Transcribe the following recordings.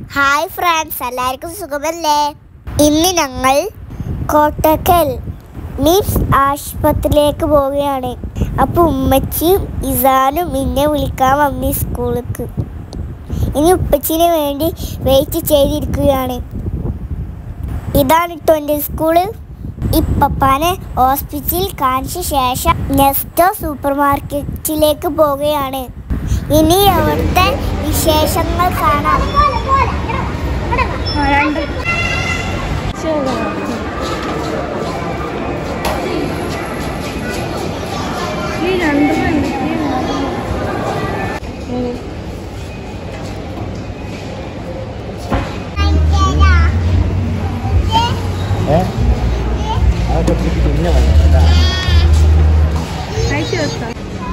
Hi friends എല്ലാവർക്കും സുഖമല്ലേ ഇന്ന് ഞങ്ങൾ കോട്ടക്കൽ മിപ്സ് ആശുപത്രിയിലേക്ക് പോവുകയാണ് അപ്പോൾ ഉമ്മച്ചിയും ഇസാനും എന്നെ വിളിക്കാൻ വന്നു സ്കൂളിലേക്ക് ഇനി ഉപ്പച്ചിന് വേണ്ടി വെയിറ്റ് ചെയ്തിരിക്കുകയാണ് ഇതാണ് കേട്ടോ എൻ്റെ സ്കൂള് ഇപ്പപ്പാനെ ഹോസ്പിറ്റലിൽ കാണിച്ച ശേഷം നെസ്റ്റോ സൂപ്പർ മാർക്കറ്റിലേക്ക് പോവുകയാണ് ഇനി അവിടുത്തെ വിശേഷങ്ങൾ കാണാം ഈ രണ്ടെണ്ണം ഏ അതൊക്കെ പിടിച്ച് പിന്നെ മതി കേട്ടാ അയച്ചു വെക്കാം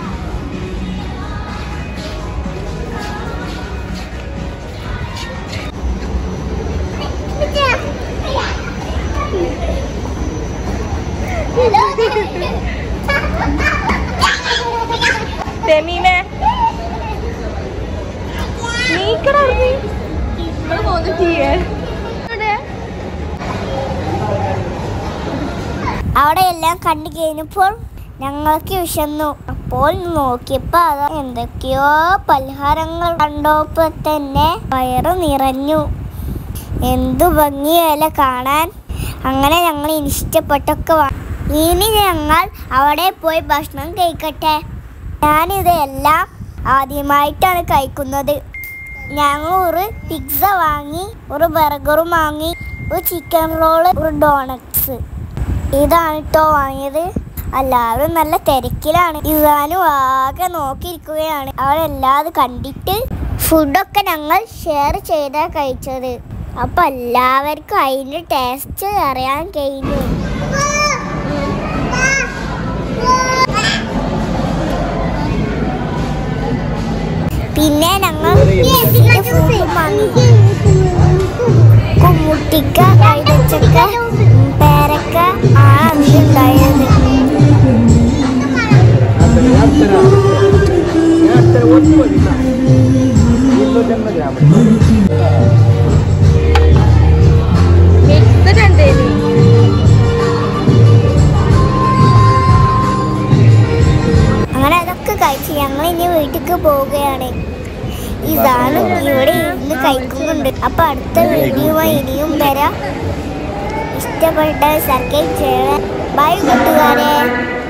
തെമീനെ നീക്കടാ നീ ഇവിടെ പോന്നിട്ടില്ലേ ഇവിടെ അവിടെ എല്ലാം കണ്ടു കഴിഞ്ഞപ്പോൾ ഞങ്ങൾക്ക് വിശന്നു അപ്പോൾ നോക്കിയപ്പോൾ അത് എന്തൊക്കെയോ പലഹാരങ്ങൾ കണ്ടപ്പോൾ തന്നെ വയറ് നിറഞ്ഞു എന്തു ഭംഗിയല്ല കാണാൻ അങ്ങനെ ഞങ്ങൾ ഇഷ്ടപ്പെട്ടൊക്കെ വാ ഇനി ഞങ്ങൾ അവിടെ പോയി ഭക്ഷണം കഴിക്കട്ടെ ഞാനിതെല്ലാം ആദ്യമായിട്ടാണ് കഴിക്കുന്നത് ഞങ്ങൾ ഒരു പിസ്സ വാങ്ങി ഒരു ബർഗറും വാങ്ങി ഒരു ചിക്കൻ റോള് ഒരു ഡോണറ്റ്സ് ഇതാണ് കേട്ടോ വാങ്ങിയത് എല്ലാവരും നല്ല തിരക്കിലാണ് ഇവാനും ആകെ നോക്കിയിരിക്കുകയാണ് അവരെല്ലാതും കണ്ടിട്ട് ഫുഡൊക്കെ ഞങ്ങൾ ഷെയർ ചെയ്താ കഴിച്ചത് അപ്പൊ എല്ലാവർക്കും അതിന്റെ ടേസ്റ്റ് അറിയാൻ കഴിഞ്ഞു പിന്നെ ഞങ്ങൾ ഫ്രൂട്ടും വാങ്ങി കുമ്മുട്ടിക്ക കൈതച്ചക്ക ഉം, പേരക്ക ആണ് അതിലുണ്ടായത് ഞാൻ തരാം ഞാൻ തരാം ഒന്ന് മതി എന്നാ. ഇരുന്നൂറ്റമ്പത് ഗ്രാം മിക്സഡ് ഉണ്ടേനി അങ്ങനെ അതൊക്കെ കഴിച്ച് ഞങ്ങൾ ഇനി വീട്ടിലേക്ക് പോവുകയാണ് ഇതാണ് ഇവിടെ ഇരുന്ന് കഴിക്കുന്നുണ്ട് അപ്പൊ അടുത്ത വീഡിയോമായി ഇനിയും വരാം ഇഷ്ടപ്പെട്ട സബ്സ്ക്രൈബ് ചെയ്യണം ബൈ കൂട്ടുകാരെ